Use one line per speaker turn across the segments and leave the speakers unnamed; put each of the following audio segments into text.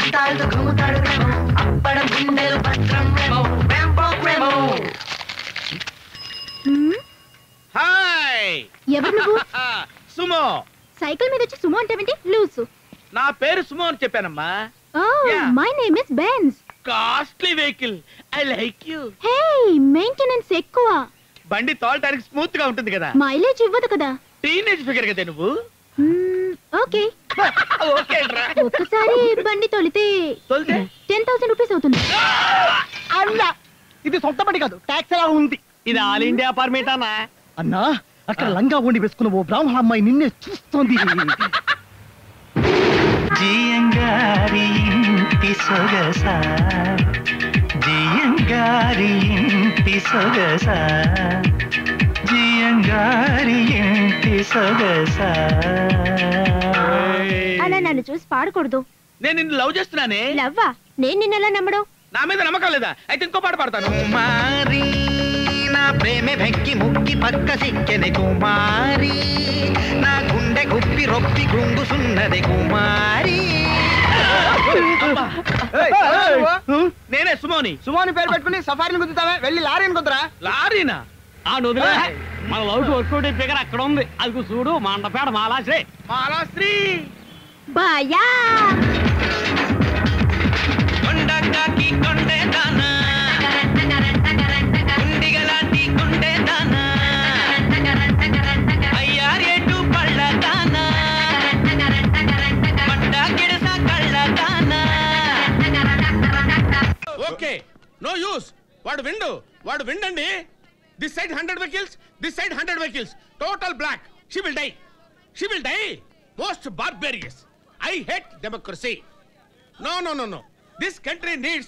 స్టైల్తో ఘుముతాడు రేమో అప్పడం గుండెలు పత్రం రేమో రేంపో రేమో
మ్మ్,
హాయ్
ఎవరు నువ్వు
సుమో
సైకిల్ మీద వచ్చి సుమో అంటే లూసు
నా పేరు సుమో అని చెప్పానమ్మా
ఓ
Yeah.
My name is Benz
costly vehicle I like you
hey maintenance ఎక్కువ
బండి తోలటానికి స్మూత్ గా ఉంటుంది కదా
మైలేజ్ ఇవ్వదు కదా
టీనేజ్ ఫిగర్ కదా నువ్వు
మ్మ్, ఓకే
ఓకే రా
ఒక్కసారి బండి తొలితే
తోలితే
టెన్ థౌసండ్ రూపీస్ అవుతుంది
అన్నా ఇది సొంత పడి కాదు ట్యాక్స్ ఎలా ఉంది
ఇది ఆల్ ఇండియా పర్మిట్ అన్నా
అన్నా అక్కడ లంగా ఉండి వేసుకున్న ఓ బ్రాహ్మణ అమ్మాయి నిన్నే చూస్తోంది
జియంగారి ఇంటి సొగస జియంగారి ఇంటి సొగస జియంగారి ఇంటి సొగస
అలా నన్ను చూసి పాడకూడదు
నేను నిన్ను లవ్ చేస్తున్నానే
లవ్వా నేను నిన్నెలా నమ్మడం
నా మీద నమ్మకం లేదా అయితే ఇంకో పాట పాడతాను
కుమారి నా ప్రేమ వెక్కి ముక్కి పక్క సిక్కెని కుమారి నా గుండె గుప్పి రొప్పి కృంగుసున్నది కుమారి
నేనే సుమోని
సుమాని పేరు పెట్టుకుని సఫారీని గుద్దుతావే వెళ్ళి లారీని కుదరా
లారీనా
ఆ నొదిలే మన లవ్ వర్కౌట్ ఫిగర్ అక్కడ ఉంది అది చూడు మండపేడ మాలాశ్రీ
మాలాశ్రీ
బాయా
కొండకాకి కొండే దానా గుండిగలాంటి గుండె దానా అయ్యారేటు పళ్ళ దానా పట్ట గిడస కళ్ళ దానా
ఓకే నో యూస్ వాడు విండు వాడు విండండి this side hundred vehicles this side hundred vehicles total black she will die she will die most barbarous I hate democracy no no no no this country needs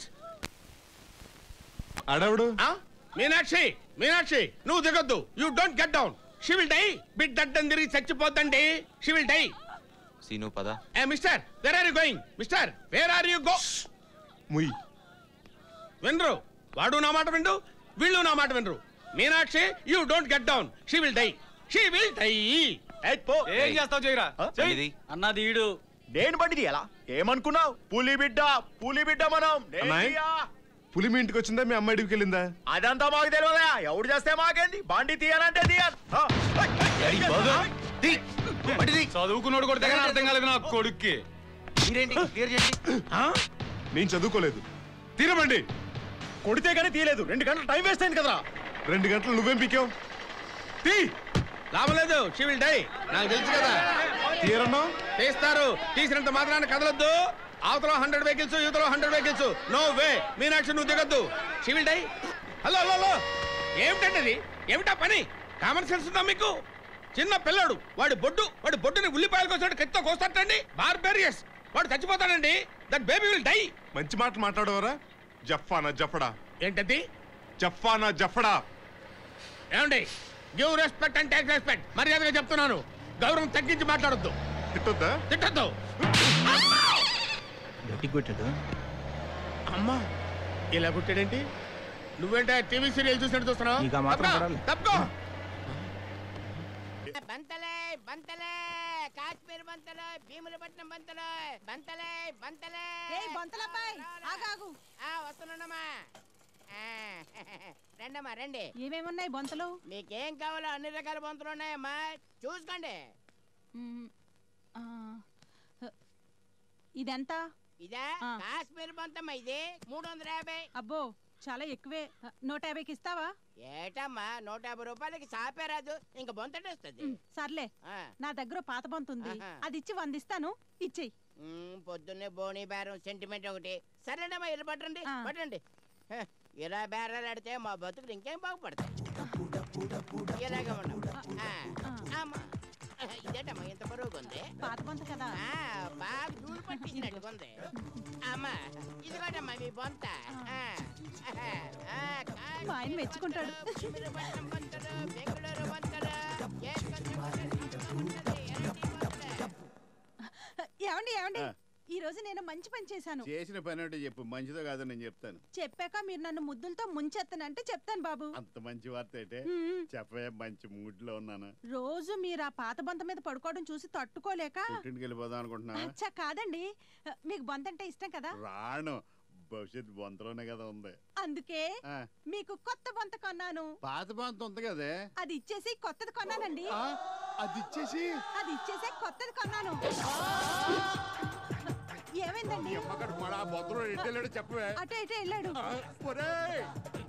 అడవుడు
మీనాక్షి మీనాక్షి నువ్వు దిగొద్దు you don't get down she will die బిట్ దడ్డం తిరిగి చచ్చిపోద్దండి she will die
Seenu పద
ఏ mister where are you going mister where are you go
ముయ్
వినరు వాడు నా మాట విండు వీళ్ళు నా మాట వినరు Meenakshi you don't get down she will die she will die
ఏం చేస్తావు చేయరా
అన్నది ఈడు
నేను బండిది ఎలా ఏమనుకున్నావు పులి బిడ్డ పులి బిడ్డ మనం
అమ్మాయి?
నేనయ్యా.
పులి మీ ఇంటికి వచ్చిందా మీ అమ్మాయి అడిగికి వెళ్ళిందా
అదంతా మాకు తెలియదా ఎవడు చేస్తే మాకేంది బండి తీయాలంటే తీయాలి ఆ,
చదువుకున్నాడు కూడా దగ్గర అర్థం కాలేదు నా కొడుక్కి నేను చదువుకోలేదు తీరమండి
కొడితే కానీ తీయలేదు రెండు గంటలు టైం వేస్ట్ అయింది కదరా
రెండు గంటలు నువ్వేం పీకావు తీ
లాభం లేదు షీ విల్ డై నాకు తెలుసు కదా
తీరన్నా
తీస్తారు తీసినంత మాత్రాన్ని కదలొద్దు అవతల హండ్రెడ్ వెహికల్స్ యువతలో hundred vehicles no way Meenakshi నువ్వు దిగొద్దు she will die hello hello hello ఏమిటండి అది ఏమిటా పని కామన్ సెన్స్ ఉందా మీకు చిన్న పిల్లాడు వాడి బొడ్డు వాడి బొడ్డుని ఉల్లిపాయలు కోసినట్టు కత్తితో కోస్తాడండి బార్బేరియస్ వాడు చచ్చిపోతాడండి దట్ బేబీ విల్ డై
మంచి మాటలు మాట్లాడవరా జఫానా జఫడా
ఏంటది
జఫానా జఫడా
ఏమండి give respect and take respect మర్యాదగా చెప్తున్నాను గౌరవం తగ్గించి మాట్లాడొద్దు
తిట్టొద్దా
తిట్టద్దు అమ్మా ఇలా కుట్టాడేంటి నువ్వేంటే టీవీ సీరియల్ చూసినట్టు చూస్తున్నావు తప్పుకో, తప్పుకో
బంతలే బంతలే కాశ్మీర్ బంతలే భీములపట్నం బంతలే బంతలే బంతలే
ఆగాగు
ఆ వస్తున్నానమ్మా ఆ, రండమ్మా రండి
ఏమేమున్నాయి బొంతలు
మీకేం కావాలో అన్ని రకాల బంతులు ఉన్నాయమ్మా చూసుకోండి
మ్మ్. ఆ, ఇదెంత
ఇదా
ఆ.
కాశ్మీర్ బంతమ్మా ఇది మూడు వందల యాభై
అబ్బో చాలా ఎక్కువే నూట యాభైకి ఇస్తావా
ఏటమ్మా నూట యాభై రూపాయలకి సాపేరాదు ఇంక బొంతటేస్తుంది
మ్మ్, సర్లే
ఆ.
నా దగ్గర పాత బొంత ఉంది
ఆహా.
అది ఇచ్చి వంద ఇస్తాను ఇచ్చేయి
మ్మ్, పొద్దున్నే బోని బేరం సెంటిమెంట్ ఒకటి సరేనమ్మా ఇలా పట్టండి
ఆ.
పట్టండి హ, ఇలా బేరాలు ఆడితే మా బతుకులు ఇంకేం బాగుపడతాయి ఇలాగే ఉన్నాం ఆ,
ఆ.
అమ్మా ఇదేటమ్మా ఇంత బరువుగా ఉంది
పాత బొంత కదా
ఆ, బాగా ధూళి పట్టించినట్టుగా ఉంది అమ్మా ఇదిగోటమ్మా మీ బొంత ఆ, ఆహా, ఆ,
మా ఆయన మెచ్చుకుంటాడు.
భీములపట్నం బొంతలు, బెంగళూరు బొంతలు, ఏ కొంచెం ఉంటది, ఎర్రటి బొంతలు.
ఏమండి ఏమండి ఈ రోజు నేను మంచి పని చేశాను
చేసిన పని అంటే చెప్పు మంచిదో కాదో నేను చెప్తాను
చెప్పాక మీరు నన్ను ముద్దులతో ముంచెత్తనంటే చెప్తాను బాబు
అంత మంచి వార్త అయితే
మ్మ్.
చెప్పే మంచి మూడ్ లో ఉన్నాను
రోజు మీరు ఆ పాత బొంత మీద పడుకోవడం చూసి తట్టుకోలేక
పుట్టింటికి వెళ్ళిపోదాం అనుకుంటున్నా
అచ్చా కాదండి మీకు బొంత అంటే ఇష్టం కదా
రాను భవిష్యత్ బొంతలోనే కదా ఉంది
అందుకే
ఆ,
మీకు కొత్త బొంత కొన్నాను
పాత బొంత ఉంది కదే
అది ఇచ్చేసి కొత్తది కొన్నానండి
ఆ, అది ఇచ్చేసి
అది ఇచ్చేసి కొత్తది కొన్నాను ఏమైందండి
ఎమ్మకడు మడా బొంతలో ఎటు వెళ్ళాడో చెప్పవే
అటు ఇటు వెళ్ళాడు
ఆ, ఒరేయ్!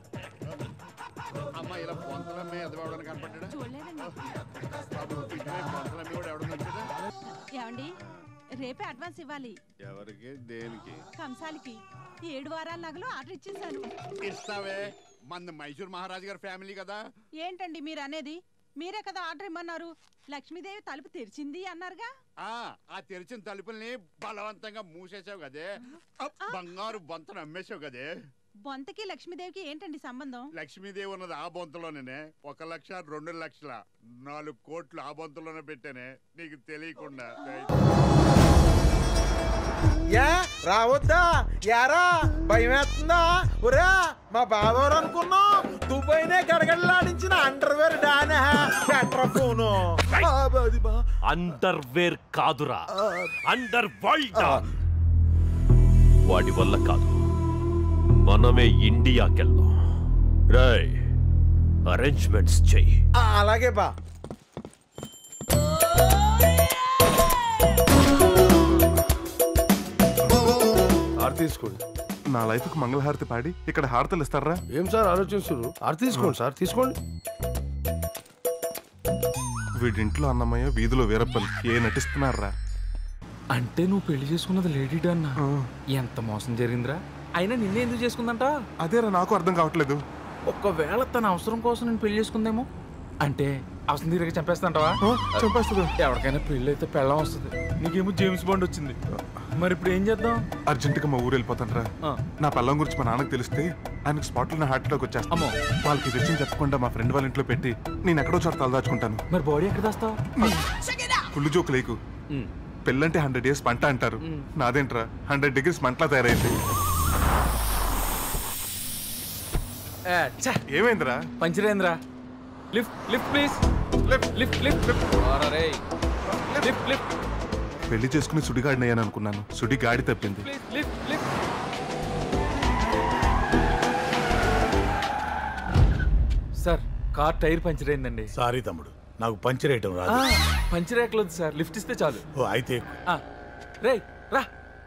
అమ్మ ఇలా బొంతలమ్మే ఎదవడానికి కనపడ్డా
చూడలేదండి
బాబు ఇటువైపు బొంతలమ్మే కూడా ఎవడన్నా వచ్చాడా
ఏమండి రేపే అడ్వాన్స్ ఇవ్వాలి
ఎవరికి దేనికి
కంసాలికి ఏడు వారాల నగలు ఆర్డర్ ఇచ్చేసాను
ఇస్తావే మన మైసూర్ మహారాజు గారి ఫ్యామిలీ కదా
ఏంటండి మీరు అనేది మీరే కదా ఆర్డర్ ఇమ్మన్నారు లక్ష్మీదేవి తలుపు తెరిచింది అన్నారుగా
ఆ ఆ తెరిచిన తలుపుల్ని బలవంతంగా మూసేసావు కదే అప్, బంగారు బొంతను అమ్మేసావు కదే
బొంతకి లక్ష్మీదేవికి ఏంటండి సంబంధం
లక్ష్మీదేవి ఉన్నది ఆ బొంతలోనే ఒక లక్ష రెండు లక్షల నాలుగు కోట్లు ఆ బొంతలోనే పెట్టానే నీకు తెలియకుండా
యా రావద్దా యారా భయం వేస్తుందా ఒరే మా బావగారు అనుకున్నాం దుబాయ్నే గడగడలాడించిన అండర్వేర్ డానా పెట్ర ఫోను
అండర్వేర్ కాదురా అండర్ వరల్డ్ వాడి వల్ల కాదు మనమే ఇండియాకెళ్దాం రై అరేంజ్మెంట్స్ చెయ్యి
అలాగే బా
హారతి తీసుకోండి నా లైఫ్కి మంగళహారతి పాడి ఇక్కడ హారతలు ఇస్తారా ఏం సార్ ఆలోచిస్తున్నారు హారతి తీసుకోండి సార్ తీసుకోండి వీడింట్లో అన్నమయ్య వీధిలో వీరప్పన్ ఏ నటిస్తున్నారా
అంటే నువ్వు పెళ్లి చేసుకున్నది లేడీ అన్న ఎంత మోసం జరిగిందిరా అయినా నిన్నే ఎందుకు చేసుకుందంట
అదేరా నాకు అర్థం కావట్లేదు
ఒక్కవేళ తన అవసరం కోసం నేను పెళ్లి చేసుకుందేమో అంటే అవసరం తీరగా చంపేస్తాంటావా
చంపేస్తుంది
ఎవరికైనా పెళ్లి అయితే పెళ్ళం వస్తుంది నీకేమో జేమ్స్ బాండ్ వచ్చింది మరి ఇప్పుడు ఏం చేద్దాం
అర్జెంటుగా మా ఊరు వెళ్ళిపోతానరా నా పిల్లం గురించి మా నాన్నకు తెలిస్తే ఆయనకు స్పాట్ లో నా హార్ట్ లోకి వచ్చేస్తాను వాళ్ళకి ఈ విషయం చెప్పకుండా మా ఫ్రెండ్ వాళ్ళ ఇంట్లో పెట్టి నేను ఎక్కడో చోట తలదాచుకుంటాను
మరి బాడీ ఎక్కడ దాస్తావు
కుళ్ళు జోకు లేకు పెళ్ళంటే హండ్రెడ్ ఇయర్స్ పంట అంటారు నాదేంట్రా హండ్రెడ్ డిగ్రీస్ మంటలా తయారైంది ఏమైందిరా
పంచరేంద్రా lift lift please lift lift lift lift lift lift
పెళ్లి చేసుకుని సుడిగాడినయ్యాను అనుకున్నాను సుడి గాడి తప్పింది
please lift lift sir car tyre puncture అయిందండి
సారీ తమ్ముడు నాకు పంచర్ వేయటం రాదు
పంచర్ ఎక్కలేదు సార్ లిఫ్ట్ ఇస్తే చాలు
ఓ అయితే
రే రా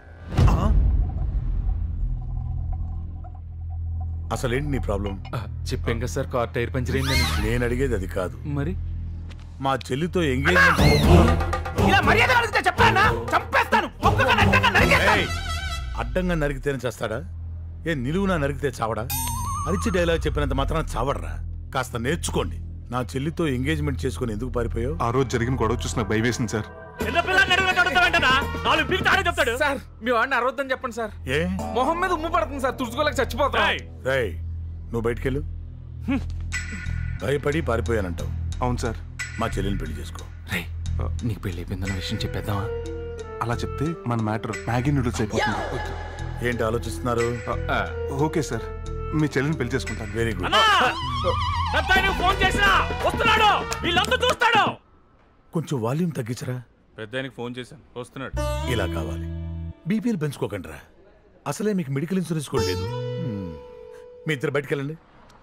అసలేంటి నీ ప్రాబ్లం
చెప్పాం కదా సార్ కార్ టైర్ పంచర్ అయిందని
నేను అడిగేది అది కాదు
మరి
మా చెల్లితో ఎంగేజ్మెంట్
ఇలా మర్యాద అడిగితే చెప్పానా చంపేస్తాను ఒక్కొక్క అడ్డంగా నరికేస్తాను
అడ్డంగా నరికితేనే చేస్తాడా ఏ నిలువునా నరికితే చావడా అరిచి డైలాగ్ చెప్పినంత మాత్రాన చావడరా కాస్త నేర్చుకోండి నా చెల్లితో ఎంగేజ్మెంట్ చేసుకుని ఎందుకు పారిపోయావు
ఆ రోజు జరిగిన గొడవ చూసి నాకు భయం వేసింది సార్
చిన్న పిల్లని అడుగుతాడంటనా నాలుగు పీకి తాడే చెప్తాడు సార్ మీ వాడిని అరవద్దని చెప్పండి సార్
ఏ
మొహం మీద ఉమ్ము పడుతుంది సార్ తుడుచుకోలేక చచ్చిపోతా
రేయ్ నువ్వు బయటికెళ్ళు భయపడి పారిపోయానంటావు
అవును సార్
మా చెల్లిని పెళ్లి చేసుకో
నీకు పెళ్లి అయిపోయిందన్న విషయం చెప్పేద్దామా
అలా చెప్తే మన మ్యాటర్ మ్యాగీ నూడిల్స్ అయిపోతుంది
ఏంటి ఆలోచిస్తున్నారు
ఓకే సార్ మీ చెల్లిని పెళ్లి చేసుకుంటాను
వెరీ గుడ్
ఫోన్ చేసినా వస్తున్నాడు వీళ్ళంతా చూస్తాడు
కొంచెం వాల్యూమ్ తగ్గించరా
పెద్ద ఫోన్ చేశాను వస్తున్నాడు
ఇలా కావాలి బీపీఎల్ పెంచుకోకండి రా అసలే మీకు మెడికల్ ఇన్సూరెన్స్ కూడా లేదు హ్మ్. మీ ఇద్దరు బయటికెళ్ళండి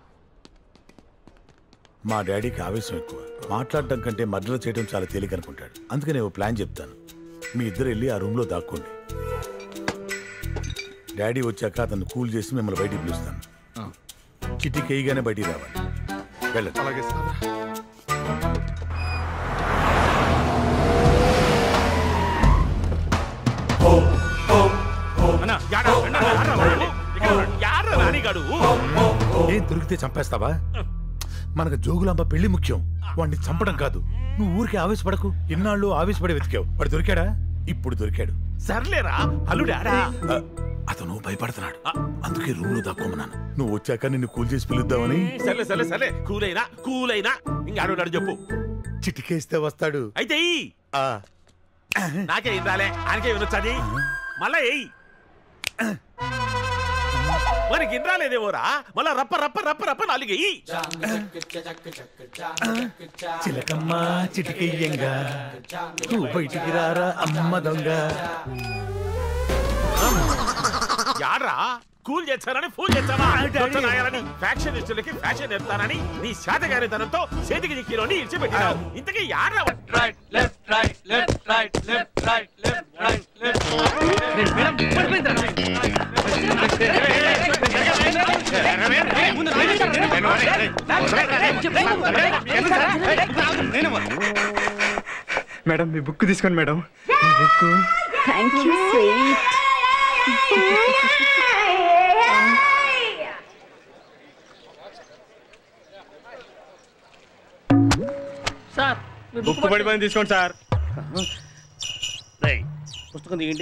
మా డాడీకి ఆవేశం ఎక్కువ మాట్లాడడం కంటే మర్డర్లు చేయడం చాలా తేలిక అనుకుంటాడు అందుకే నేను ఓ ప్లాన్ చెప్తాను మీ ఇద్దరు వెళ్ళి ఆ రూమ్లో దాక్కోండి డాడీ వచ్చాక అతను కూల్ చేసి మిమ్మల్ని బయటికి పిలుస్తాను చిట్టి కేయిగానే బయటికి రావాలి వెళ్ళండి
అలాగే సార్
ఏం దొరికితే చంపేస్తావా మనకు జోగులాంబ పెళ్లి ముఖ్యం వాడిని చంపడం కాదు నువ్వు ఊరికి ఆవేశపడకు ఇన్నాళ్ళు ఆవేశపడి వెతికావు వాడు దొరికాడా ఇప్పుడు దొరికాడు
సర్లేరా అల్లుడారా
ఆ, అతను భయపడుతున్నాడు అందుకే రూమ్ లో దాక్కోమన్నాను నువ్వు వచ్చాక నిన్ను కూల్ చేసి పిలుద్దామని
సర్లే సర్లే సర్లే కూలైనా కూలైనా ఇంకా అడుగుతాడు చెప్పు
చిటికేస్తే వస్తాడు
అయితే ఈ.
ఆ,
నాకే ఏం రాలే ఆయనకే వినొచ్చది మళ్ళా ఎయ్ మరి గిన్నరా లేదేవోరా మళ్ళా రప్ప రప్ప రప్ప రప్ప నాలుగు ఎయ్యి
చిలకమ్మ చిటికెయ్యంగా నువ్వు బయటికి రారా అమ్మ దొంగ
యాడ్రా కూల్ చేస్తానని ఫూల్ చేస్తానా నాయాలని ఫ్యాక్షనిస్టులకి ఫ్యాషన్ ఎత్తానని నీ శాతగారితనంతో చేతికి చిక్కిలోని ఇడిచిపెట్టినావు ఇంతకీ యాడ్రా right left right left right left right left right
madam మీ బుక్ తీసుకోండి మేడం మీ book
thank you sweet
sir
book పడిపోయింది తీసుకోండి సార్ రేయ్, పుస్తకం తీయండి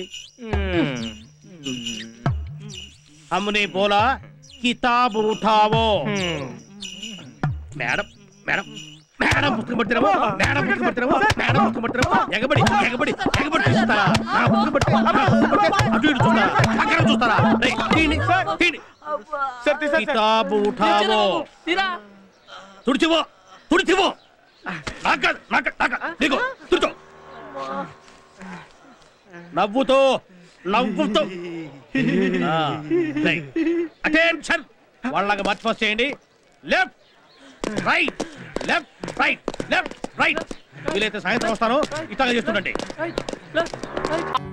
हमने बोला किताब उठाओ మేడం మేడం మేడం పుస్తకం పడుతున్నావో మేడం పుస్తకం పడుతున్నావో మేడం పుస్తకం పడుతున్నావో ఎగబడి ఎగబడి ఎగబడి చూస్తారా నా పుస్తకం పట్టి నా పుస్తకం పట్టి అటు ఇటు చూస్తారా అక్కడ చూస్తారా రేయ్, తీయండి తీయండి కితాబ్ ఉఠావో తుడిచివో తుడిచివో నాక నాక నాక నీకు తుడిచో నవ్వుతో నవ్వుతో అటెన్షన్ వాళ్ళకి మార్చి ఫస్ట్ చేయండి left right left right left right వీలైతే సాయంత్రం వస్తాను ఇట్లాగా చేస్తుండండి